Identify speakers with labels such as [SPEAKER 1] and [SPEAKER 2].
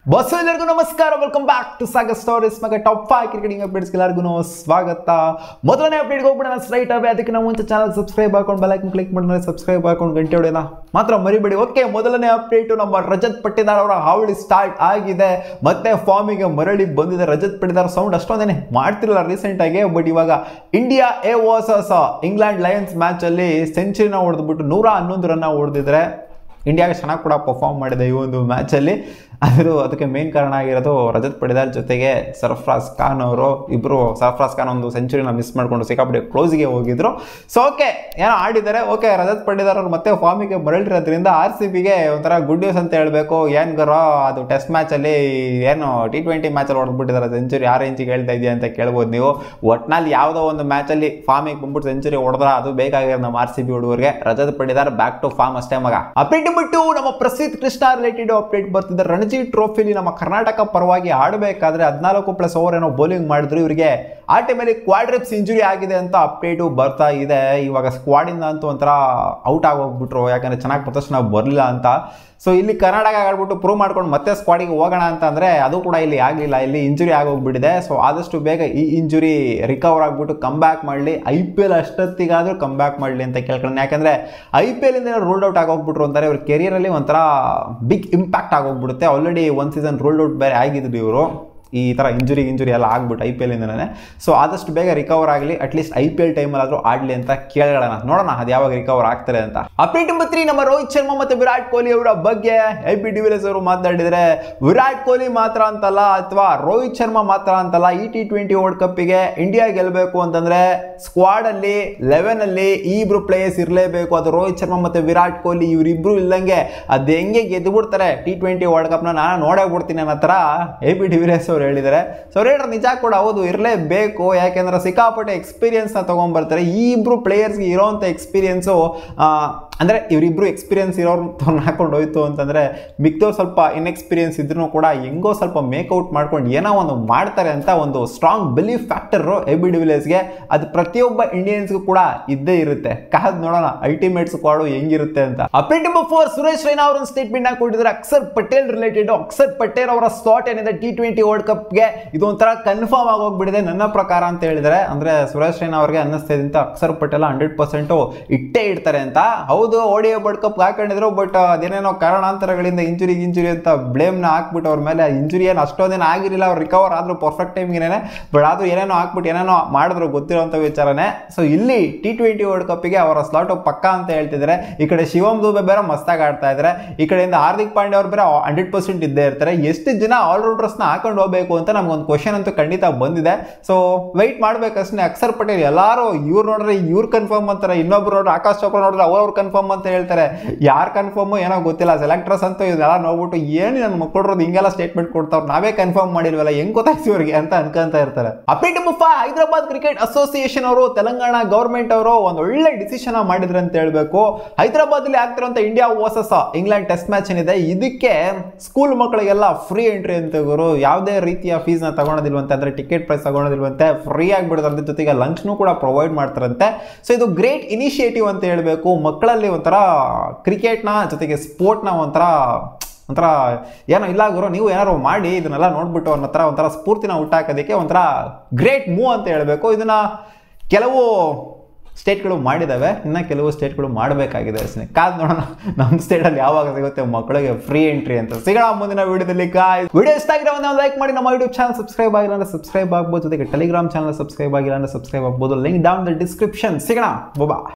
[SPEAKER 1] bus ಎಲ್ಲರಿಗೂ ನಮಸ್ಕಾರ welcome back to Sagar stories ಮಗ ಟಾಪ್ ಫೈವ್ ಕ್ರಿಕೆಟಿಂಗ್ ಅಪ್ಡೇಟ್ಸ್ ಎಲ್ಲರಿಗೂ ಸ್ವಾಗತ ಮೊದಲನೇ ಅಪ್ಡೇಟ್ಗೆ ಹೋಗ್ಬಿಡೋಣ ಸ್ಟ್ರೈಟ್ ಅವೇ ಅದಕ್ಕೆ ನಾವು ಮುಂಚೆ ಚಾನಲ್ ಸಬ್ಸ್ಕ್ರೈಬ್ ಹಾಕೊಂಡು ಬೆಲೈಕನ್ ಕ್ಲಿಕ್ ಮಾಡಿದ್ರೆ ಸಬ್ಸ್ಕ್ರೈಬ್ ಹಾಕೊಂಡು ಗಂಟೆ ಹೊಡೆಯೋಣ ಮಾತ್ರ ಮರಿಬೇಡಿ ಓಕೆ ಮೊದಲನೇ ಅಪ್ಡೇಟ್ ನಮ್ಮ ರಜತ್ ಪಟ್ಟಿದಾರ್ ಅವರ ಹಾವಳಿ ಸ್ಟಾರ್ಟ್ ಆಗಿದೆ ಮತ್ತೆ ಫಾರ್ಮಿಗೆ ಮರಳಿ ಬಂದಿದೆ ರಜತ್ ಪಟ್ಟಿದಾರ್ ಸೌಂಡ್ ಅಷ್ಟೊಂದೇನೆ ಮಾಡ್ತಿರಲ್ಲ ರೀಸೆಂಟ್ ಆಗಿ ಬಟ್ ಇವಾಗ India A versus England Lions match ಅಲ್ಲಿ ಸೆಂಚುರಿನ ಹೊಡೆದ್ಬಿಟ್ಟು ನೂರ ಹನ್ನೊಂದು ರನ್ನ ಹೊಡೆದಿದ್ರೆ ಇಂಡಿಯಾಗೆ ಚೆನ್ನಾಗಿ ಕೂಡ ಪರ್ಫಾರ್ಮ್ ಮಾಡಿದೆ ಈ ಒಂದು ಮ್ಯಾಚಲ್ಲಿ ಅದು ಅದಕ್ಕೆ ಮೇನ್ ಕಾರಣ ಆಗಿರೋದು ರಜತ್ ಪಡಿದಾರ್ ಜೊತೆಗೆ ಸರ್ಫ್ರಾಜ್ ಖಾನ್ ಅವರು ಇಬ್ಬರು ಸರ್ಫ್ರಾಜ್ ಖಾನ್ ಒಂದು ಸೆಂಚುರಿನ ಮಿಸ್ ಮಾಡಿಕೊಂಡು ಸಿಕ್ಕಾಪಟ್ಟೆ ಕ್ಲೋಸ್ಗೆ ಹೋಗಿದ್ರು ಸೊ ಓಕೆ ಏನೋ ಆಡಿದ್ದಾರೆ ಓಕೆ ರಜತ್ ಪಡಿದಾರ್ ಅವರು ಮತ್ತೆ ಫಾರ್ಮಿಗೆ ಮರಳಿರೋದ್ರಿಂದ ಆರ್ ಸಿ ಬಿಗೆ ಒಂಥರ ಗುಡ್ ನ್ಯೂಸ್ ಅಂತ ಹೇಳಬೇಕು ಏನು ಗರೋ ಅದು ಟೆಸ್ಟ್ ಮ್ಯಾಚಲ್ಲಿ ಏನು ಟಿ ಟ್ವೆಂಟಿ ಮ್ಯಾಚಲ್ಲಿ ಹೊಡೆದ್ಬಿಟ್ಟಿದ್ದಾರೆ ಸೆಂಚುರಿ ಆ ರೇಂಜಿಗೆ ಹೇಳ್ತಾ ಇದೆಯಾ ಅಂತ ಕೇಳ್ಬೋದು ನೀವು ಒಟ್ನಲ್ಲಿ ಯಾವುದೋ ಒಂದು ಮ್ಯಾಚಲ್ಲಿ ಫಾರ್ಮಿಗೆ ಬಂದ್ಬಿಟ್ಟು ಸೆಂಚುರಿ ಹೊಡೆದ್ರ ಅದು ಬೇಕಾಗಿರೋ ನಮ್ಮ ಆರ್ ಸಿ ಬಿ ಹುಡುಗರಿಗೆ Rajat Patidar back to form ಅಷ್ಟೇ ಮಗ ಅಪ್ಡೇಟ್ ಬಿಟ್ಟು ನಮ್ಮ ಪ್ರಸಿದ್ಧ ಕೃಷ್ಣ ರಿಲೇಟೆಡ್ ಅಪ್ಡೇಟ್ ಬರ್ತಿದೆ ರಣಜಿ ಟ್ರೋಫಿಲಿ ನಮ್ಮ ಕರ್ನಾಟಕ ಪರವಾಗಿ ಆಡಬೇಕಾದ್ರೆ ಹದಿನಾಲ್ಕು ಪ್ಲಸ್ ಓವರ್ ಏನೋ ಬೌಲಿಂಗ್ ಮಾಡಿದ್ರು ಇವರಿಗೆ ಆ ಟೈಮಲ್ಲಿ ಕ್ವಾಡ್ರಿಪ್ಸ್ ಇಂಜುರಿ ಆಗಿದೆ ಅಂತ ಅಪ್ಡೇಟು ಬರ್ತಾ ಇದೆ ಇವಾಗ ಸ್ಕ್ವಾಡಿಂದ ಅಂತೂ ಒಂಥರ ಔಟ್ ಆಗೋಗ್ಬಿಟ್ರು ಯಾಕಂದ್ರೆ ಚೆನ್ನಾಗಿ ಪ್ರದರ್ಶನ ಬರಲಿಲ್ಲ ಅಂತ ಸೊ ಇಲ್ಲಿ ಕರ್ನಾಟಕ ಆಡ್ಬಿಟ್ಟು ಪ್ರೂವ್ ಮಾಡ್ಕೊಂಡು ಮತ್ತೆ ಸ್ಕ್ವಾಡಿಗೆ ಹೋಗೋಣ ಅಂತ ಅಂದರೆ ಅದು ಕೂಡ ಇಲ್ಲಿ ಆಗಲಿಲ್ಲ ಇಲ್ಲಿ ಇಂಜುರಿ ಆಗೋಗ್ಬಿಟ್ಟಿದೆ ಸೊ ಆದಷ್ಟು ಬೇಗ ಈ ಇಂಜುರಿ ರಿಕವರ್ ಆಗಿಬಿಟ್ಟು ಕಮ್ ಬ್ಯಾಕ್ ಮಾಡಲಿ ಐ ಪಿ ಎಲ್ ಅಷ್ಟೊತ್ತಿಗಾದರೂ ಕಮ್ ಬ್ಯಾಕ್ ಮಾಡಲಿ ಅಂತ ಕೇಳ್ಕೊಂಡು ಯಾಕಂದರೆ ಐ ಪಿ ಎಲ್ಲಿಂದ ರೂಲ್ಡ್ ಔಟ್ ಆಗೋಗ್ಬಿಟ್ರು ಅಂತಾರೆ ಇವ್ರ ಕೆರಿಯರಲ್ಲಿ ಒಂಥರ ಬಿಗ್ ಇಂಪ್ಯಾಕ್ಟ್ ಆಗೋಗ್ಬಿಡುತ್ತೆ ಆಲ್ರೆಡಿ ಒಂದು ಸೀಸನ್ ರೂಲ್ಡ್ ಔಟ್ ಬೇರೆ ಆಗಿದ್ರು ಇವರು ಈ ಥರ ಇಂಜುರಿ ಇಂಜುರಿ ಎಲ್ಲ ಆಗ್ಬಿಟ್ಟು ಐ ಪಿ ಎಲ್ಲಿಂದನೇ ಸೊ ಆದಷ್ಟು ಬೇಗ ರಿಕವರ್ ಆಗಲಿ ಅಟ್ಲೀಸ್ಟ್ ಐ ಪಿ ಎಲ್ ಟೈಮಲ್ಲಾದರೂ ಆಡಲಿ ಅಂತ ಕೇಳೋಣ ನೋಡೋಣ ಅದು ಯಾವಾಗ ರಿಕವರ್ ಆಗ್ತಾರೆ ಅಂತ ಅಪ್ಡೇಟ್ ನಂಬರ್ ತ್ರೀ ನಮ್ಮ ರೋಹಿತ್ ಶರ್ಮಾ ಮತ್ತು ವಿರಾಟ್ ಕೊಹ್ಲಿ ಅವರ ಬಗ್ಗೆ ಐ ಪಿ ಡಿವಿಲಿಯರ್ಸ್ ಅವರು ಮಾತಾಡಿದರೆ ವಿರಾಟ್ ಕೊಹ್ಲಿ ಮಾತ್ರ ಅಂತಲ್ಲ ಅಥವಾ ರೋಹಿತ್ ಶರ್ಮಾ ಮಾತ್ರ ಅಂತಲ್ಲ ಈ ಟಿ ಟ್ವೆಂಟಿ ವರ್ಲ್ಡ್ ಕಪ್ಪಿಗೆ ಇಂಡಿಯಾ ಗೆಲ್ಲಬೇಕು ಅಂತಂದರೆ ಸ್ಕ್ವಾಡಲ್ಲಿ ಲೆವೆನಲ್ಲಿ ಈ ಇಬ್ರು ಪ್ಲೇಯರ್ಸ್ ಇರಲೇಬೇಕು ಅದು ರೋಹಿತ್ ಶರ್ಮಾ ಮತ್ತು ವಿರಾಟ್ ಕೊಹ್ಲಿ ಇವರಿಬ್ರು ಇಲ್ದಂಗೆ ಅದು ಹೆಂಗೆ ಗೆದ್ದು ಬಿಡ್ತಾರೆ ಟಿ ಟ್ವೆಂಟಿ ವರ್ಲ್ಡ್ ಕಪ್ನ ನಾನು ನೋಡೇ ಬಿಡ್ತೀನಿ ಅನ್ನೋ ಥರ ಎ ಪಿ ಡಿವಿಲಿಯರ್ಸ್ ಅವ್ರು ಹೇಳಿದ್ದಾರೆ ಸೊ ಅವ್ರು ಹೇಳಿದ್ರೆ ನಿಜ ಕೂಡ ಹೌದು ಇರಲೇಬೇಕು ಯಾಕೆಂದ್ರೆ ಸಿಕ್ಕಾಪಟ್ಟೆ ಎಕ್ಸ್ಪೀರಿಯನ್ಸ್ನ ತೊಗೊಂಬರ್ತಾರೆ ಈ ಇಬ್ರು ಪ್ಲೇಯರ್ಸ್ಗೆ ಇರೋವಂಥ ಎಕ್ಸ್ಪೀರಿಯನ್ಸು ಅಂದರೆ ಇವರಿಬ್ರು ಎಕ್ಸ್ಪೀರಿಯನ್ಸ್ ಇರೋರ್ನ ಹಾಕೊಂಡು ಹೋಯ್ತು ಅಂತಂದರೆ ಮಿಕ್ದವ್ರು ಸ್ವಲ್ಪ ಇನ್ಎಕ್ಸ್ಪೀರಿಯನ್ಸ್ ಇದ್ರೂ ಕೂಡ ಹೆಂಗೋ ಸ್ವಲ್ಪ ಮೇಕೌಟ್ ಮಾಡ್ಕೊಂಡು ಏನೋ ಒಂದು ಮಾಡ್ತಾರೆ ಅಂತ ಒಂದು strong belief factor A B ಡಿವಿಲಿಯರ್ಸ್ಗೆ ಅದು ಪ್ರತಿಯೊಬ್ಬ ಇಂಡಿಯನ್ಸ್ಗೂ ಕೂಡ ಇದ್ದೇ ಇರುತ್ತೆ ಕಾದ್ ನೋಡೋಣ ಅಲ್ಟಿಮೇಟ್ ಸ್ಕ್ವಾಡು ಹೆಂಗಿರುತ್ತೆ ಅಂತ update number four Suresh Raina ಅವರ ಸ್ಟೇಟ್ಮೆಂಟ್ ಕೊಟ್ಟಿದ್ದಾರೆ ಅಕ್ಷರ್ ಪಟೇಲ್ ರಿಲೇಟೆಡ್ ಅಕ್ಷರ್ ಪಟೇಲ್ ಅವರ ಸ್ಲಾಟ್ ಏನಿದೆ ಟಿ ಟ್ವೆಂಟಿ ವರ್ಲ್ಡ್ ಕಪ್ಗೆ ಇದು ಒಂಥರ ಕನ್ಫರ್ಮ್ ಆಗೋಗ್ಬಿಟ್ಟಿದೆ ನನ್ನ ಪ್ರಕಾರ ಅಂತ ಹೇಳಿದರೆ ಅಂದರೆ ಸುರೇಶ್ ರೈನಾ ಅವರಿಗೆ ಅನ್ನಿಸ್ತಾ ಅಂತ ಅಕ್ಷರ್ ಪಟೇಲ್ ಹಂಡ್ರೆಡ್ ಪರ್ಸೆಂಟು ಇಟ್ಟೇ ಇಡ್ತಾರೆ ಅಂತ ಹೌದು ಓಡಿ ವರ್ಲ್ಡ್ ಕಪ್ ಹಾಕೊಂಡಿದ್ರು ಬಟ್ ಅದೇನೇನೋ ಕಾರಣಾಂತರಗಳಿಂದ ಇಂಜುರಿ ಇಂಜುರಿ ಅಂತ ಬ್ಲೇಮ್ನ ಹಾಕ್ಬಿಟ್ಟು ಅವ್ರ ಮೇಲೆ ಇಂಜುರಿ ಏನು ಅಷ್ಟೊಂದೇನು ಆಗಿರಲಿಲ್ಲ ಅವ್ರು ರಿಕವರ್ ಆದರೂ ಪರ್ಫೆಕ್ಟ್ ಟೈಮ್ಗೆ ಬಟ್ ಆದರೂ ಏನೇನೋ ಹಾಕ್ಬಿಟ್ಟು ಏನೇನೋ ಮಾಡಿದ್ರು ಗೊತ್ತಿರೋಂಥ ವಿಚಾರನೇ ಸೊ ಇಲ್ಲಿ ಟಿ ಟ್ವೆಂಟಿ ವರ್ಲ್ಡ್ ಕಪ್ಪಿಗೆ ಅವರ ಸ್ಲಾಟು ಪಕ್ಕ ಅಂತ ಹೇಳ್ತಿದ್ದಾರೆ ಈ ಕಡೆ ಶಿವಮ್ ದುಬೆ ಬೇರೆ ಮಸ್ತಾಗಿ ಆಡ್ತಾ ಇದ್ದಾರೆ ಈ ಕಡೆಯಿಂದ ಹಾರ್ದಿಕ್ ಪಾಂಡ್ಯ ಅವ್ರು ಬೇರೆ ಹಂಡ್ರೆಡ್ ಪರ್ಸೆಂಟ್ ಇದ್ದೇ ಇರ್ತಾರೆ ಎಷ್ಟು ಜನ ಆಲ್ರೌಂಡರ್ಸ್ನ ಹಾಕೊಂಡು ಹೋಗಬೇಕು ಅಂತ ನಮ್ಗೊಂದು ಕ್ವಶನ್ ಅಂತೂ ಖಂಡಿತ ಬಂದಿದೆ ಸೊ ವೆಯ್ಟ್ ಮಾಡ್ಬೇಕಷ್ಟೇ ಅಕ್ಷರ್ ಪಟೇಲ್ ಎಲ್ಲರೂ ಇವ್ರು ನೋಡ್ರೆ ಇವ್ರು ಕನ್ಫರ್ಮ್ ಅಂತಾರೆ ಇನ್ನೊಬ್ರು ನೋಡ್ರೆ ಆಕಾಶ್ ಚೋಪ್ರಾ ನೋಡಿದ್ರೆ ಅವ್ರವ್ರು ಕನ್ಫರ್ಮ್ ಅಂತ ಹೇಳ್ತಾರೆ ಯಾರು ಕನ್ಫರ್ಮ್ ಏನೋ ಗೊತ್ತಿಲ್ಲ ಸೆಲೆಕ್ಟರ್ಸ್ ಅಂತೂ ಇದೆಲ್ಲ ನೋಡ್ಬಿಟ್ಟು ಏನು ನನ್ನ ಮಕ್ಕಳು ಹಿಂಗೆಲ್ಲ ಸ್ಟೇಟ್ಮೆಂಟ್ ಕೊಡ್ತಾವ್ರು ನಾವೇ ಕನ್ಫರ್ಮ್ ಮಾಡಿಲ್ವಲ್ಲ ಹೆಂಗ್ ಗೊತ್ತಾಯ್ತು ಇವ್ರಿಗೆ ಅಂತ ಅನ್ಕೊಂತ ಇರ್ತಾರೆ ಅಪೇಟ್ ಮುಫಾ ಹೈದರಾಬಾದ್ ಕ್ರಿಕೆಟ್ ಅಸೋಸಿಯೇಷನ್ ಅವರು ತೆಲಂಗಾಣ ಗೌರ್ಮೆಂಟ್ ಅವರು ಒಂದು ಒಳ್ಳೆ ಡಿಸಿಷನ್ ಮಾಡಿದ್ರು ಅಂತ ಹೇಳ್ಬೇಕು ಹೈದರಾಬಾದ್ ಅಲ್ಲಿ ಆಗ್ತಿರೋಂಥ India versus England test match ಏನಿದೆ ಇದಕ್ಕೆ ಸ್ಕೂಲ್ ಮಕ್ಕಳಿಗೆಲ್ಲ ಫ್ರೀ ಎಂಟ್ರಿ ಅಂತ ಗುರು ಯಾವುದೇ ರೀತಿಯ ಫೀಸ್ನ ತಗೊಳೋದಿಲ್ವಂತೆ ಅಂದ್ರೆ ಟಿಕೆಟ್ ಪ್ರೈಸ್ ತಗೊಳೋದಿಲ್ವಂತೆ ಫ್ರೀ ಆಗಿಬಿಡುತ್ತೆ ಜೊತೆಗೆ ಲಂಚ್ನು ಕೂಡ ಪ್ರೊವೈಡ್ ಮಾಡ್ತಾರಂತೆ ಸೊ ಇದು ಗ್ರೇಟ್ ಇನಿಷಿಯೇಟಿವ್ ಅಂತ ಹೇಳಬೇಕು ಮಕ್ಕಳಲ್ಲಿ ಒಂಥರ ಕ್ರಿಕೆಟ್ನ ಜೊತೆಗೆ ಸ್ಪೋರ್ಟ್ನ ಒಂಥರ ಒಂಥರ ಏನೋ ಇಲ್ಲ ಗುರು ನೀವು ಏನಾರು ಮಾಡಿ ಇದನ್ನೆಲ್ಲ ನೋಡ್ಬಿಟ್ಟು ಅನ್ನೋ ಥರ ಒಂಥರ ಸ್ಫೂರ್ತಿನ ಹುಟ್ಟಾಕೋದಕ್ಕೆ ಒಂಥರ ಗ್ರೇಟ್ ಮೂವ್ ಅಂತ ಹೇಳಬೇಕು ಇದನ್ನ ಕೆಲವು ಸ್ಟೇಟ್ಗಳು ಮಾಡಿದ್ದಾವೆ ಇನ್ನು ಕೆಲವು ಸ್ಟೇಟ್ಗಳು ಮಾಡಬೇಕಾಗಿದೆ ಅಷ್ಟೇ ಕಾದ್ ನೋಡೋಣ ನಮ್ಮ ಸ್ಟೇಟಲ್ಲಿ ಯಾವಾಗ ಸಿಗುತ್ತೆ ಮಕ್ಕಳಿಗೆ ಫ್ರೀ ಎಂಟ್ರಿ ಅಂತ ಸಿಗೋಣ ಮುಂದಿನ ವಿಡಿಯೋದಲ್ಲಿ ಕಾಯ್ ವಿಡಿಯೋ ಇಷ್ಟ ಆಗಿರೋ ಒಂದು ಲೈಕ್ ಮಾಡಿ ನಮ್ಮ ಯೂಟ್ಯೂಬ್ ಚಾನಲ್ ಸಬ್ಸ್ಕ್ರೈಬ್ ಆಗಿಲ್ಲ ಅಂದ್ರೆ ಸಬ್ಸ್ಕ್ರೈಬ್ ಆಗ್ಬೋದು ಜೊತೆಗೆ ಟೆಲಿಗ್ರಾಮ್ ಚಾನಲ್ ಸಬ್ಸ್ಕ್ರೈಬ್ ಆಗಿಲ್ಲ ಅಂದ್ರೆ ಸಬ್ಸ್ಕ್ರೈಬ್ ಆಗ್ಬೋದು ಲಿಂಕ್ ಡೌನ್ ದ ಡಿಸ್ಕ್ರಿಪ್ಷನ್ ಸಿಗೋಣ ಬೊಬಾ